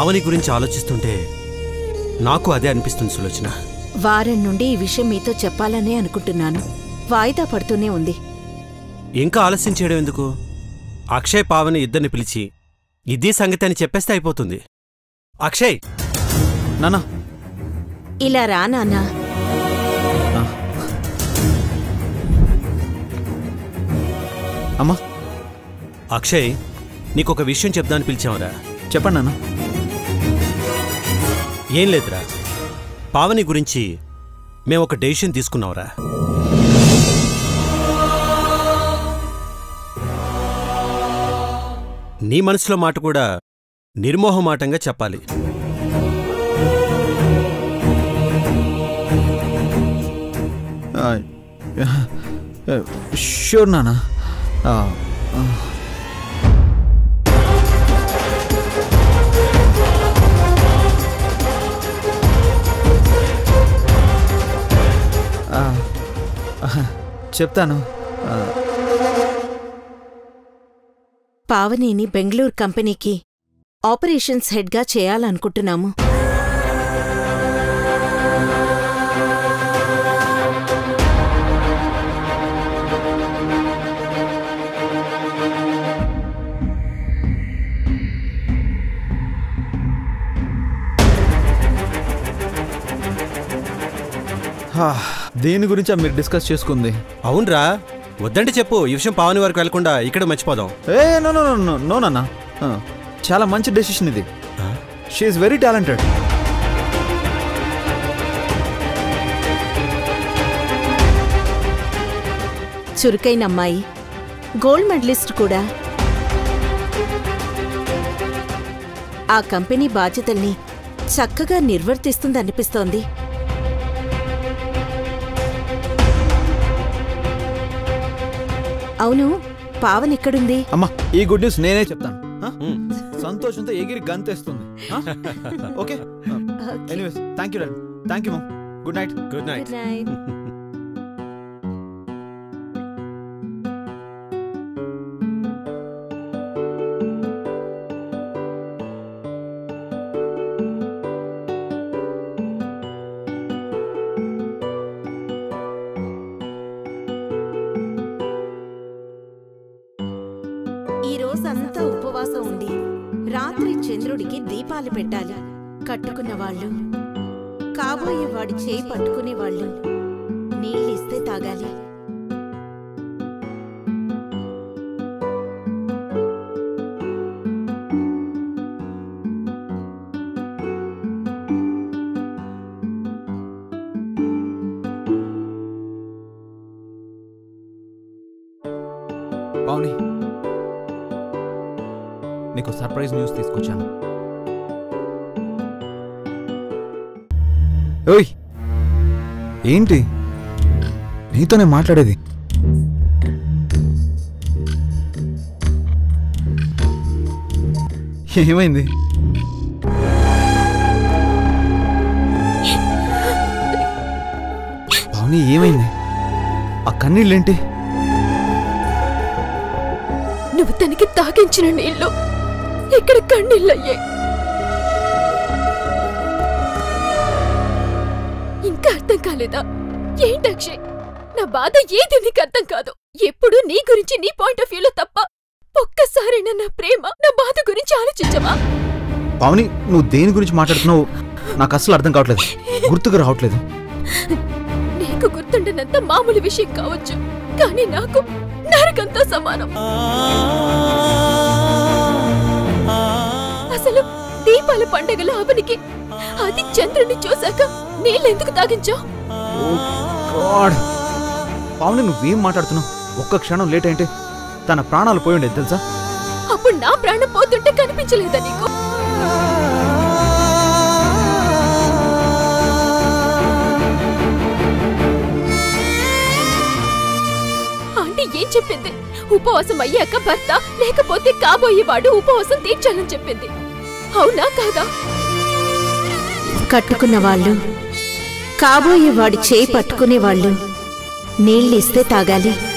పావని గురించి ఆలోచిస్తుంటే నాకు అదే అనిపిస్తుంది సులోచన వారం నుండి ఈ విషయం మీతో చెప్పాలనే అనుకుంటున్నాను వాయిదా పడుతూనే ఉంది ఇంకా ఆలస్యం చేయడం ఎందుకు అక్షయ్ పావని ఇద్దరిని పిలిచి ఇదీ సంగతి అని చెప్పేస్తే అయిపోతుంది అక్షయ్ నానా ఇలా రా నాన్నా అమ్మా అక్షయ్ నీకొక విషయం చెప్దామని పిలిచావురా చెప్పండి నాన్న ఏం లేదురా పావని గురించి మేము ఒక డెసిషన్ తీసుకున్నావురా నీ మనసులో మాట కూడా నిర్మోహమాటంగా చెప్పాలి షూర్ నానా ఆ, ఆ. ఆ, ఆ, చెప్తాను ఆ, పావనిని బెంగళూరు కంపెనీకి ఆపరేషన్స్ హెడ్గా చేయాలనుకుంటున్నాము హా, దేని గురించి మీరు డిస్కస్ చేసుకుంది అవునరా వద్దంటే చెప్పు ఈ విషయం పావని వరకు వెళ్లకుండా ఇక్కడ మర్చిపోదాం ఏ నో నో నో నో నాన్న ఆ, చాలా మంచి డెసిషన్ ఇది షీఈస్ వెరీ టాలెంటెడ్ చురుకైన అమ్మాయి గోల్డ్ మెడలిస్ట్ కూడా ఆ కంపెనీ బాధ్యతల్ని చక్కగా నిర్వర్తిస్తుందనిపిస్తోంది అవును పావన్ ఎక్కడుంది అమ్మా ఈ గుడ్ న్యూస్ నేనే చెప్తాను ఆ? సంతోషంతో ఎగిరి గంతేస్తుంది okay anyways thank you dad thank you mum good night good night good night ఈ రోజంతా ఉపవాసం ఉండి రాత్రి చంద్రుడికి దీపాలు పెట్టాలి కట్టుకున్న వాళ్ళు కాబోయే వాడి చేయి పట్టుకునే వాళ్ళు నీళ్ళిస్తే తాగాలి పావుని నీకు సర్ప్రైజ్ న్యూస్ తీసుకొచ్చాను ఓయ్ ఏంటి నీతోనే మాట్లాడేది ఏమైంది పావుని ఏమైంది ఆ కన్నీళ్ళేంటి నువ్వు తనకి తాగించిన నీళ్లు ఇక్కడ కన్నీళ్ళయ్యాయి ఇంకా అర్థం కాలేదా ఏంటి అక్షయ్ నా బాధ ఏది నీకు అర్థం కాదు ఎప్పుడు నీ గురించి నీ పాయింట్ ఆఫ్ వ్యూలో తప్ప ఒక్కసారైనా నా ప్రేమ నా బాధ గురించి ఆలోచించవా పావని నువ్వు దేని గురించి మాట్లాడుతున్నావు నాకు అసలు అర్థం కావట్లేదు గుర్తుకు రావట్లేదు నీకు గుర్తుండనంత మామూలు విషయం కావచ్చు కానీ నాకు నరకంతో సమానం అసలు దీపాల పండగల అవనికి అది చంద్రుని చూశాక నీళ్ళెందుకు తాగించావు గాడ్ పావని నువ్వేం మాట్లాడుతున్నావు ఒక్క క్షణం లేట్ అయితే తన ప్రాణాలు పోయి ఉండేది తెలుసా అప్పుడు నా ప్రాణం పోతుంటే కనిపించలేదా నీకు ఆంటీ ఏం చెప్పింది ఉపవాసం అయ్యాక భర్త లేకపోతే కాబోయేవాడు ఉపవాసం తీర్చాలని చెప్పింది అవునా కాదా కట్టుకున్న వాళ్ళు కాబోయే వాడి చేయి పట్టుకునే వాళ్ళు నీళ్ళిస్తే తాగాలి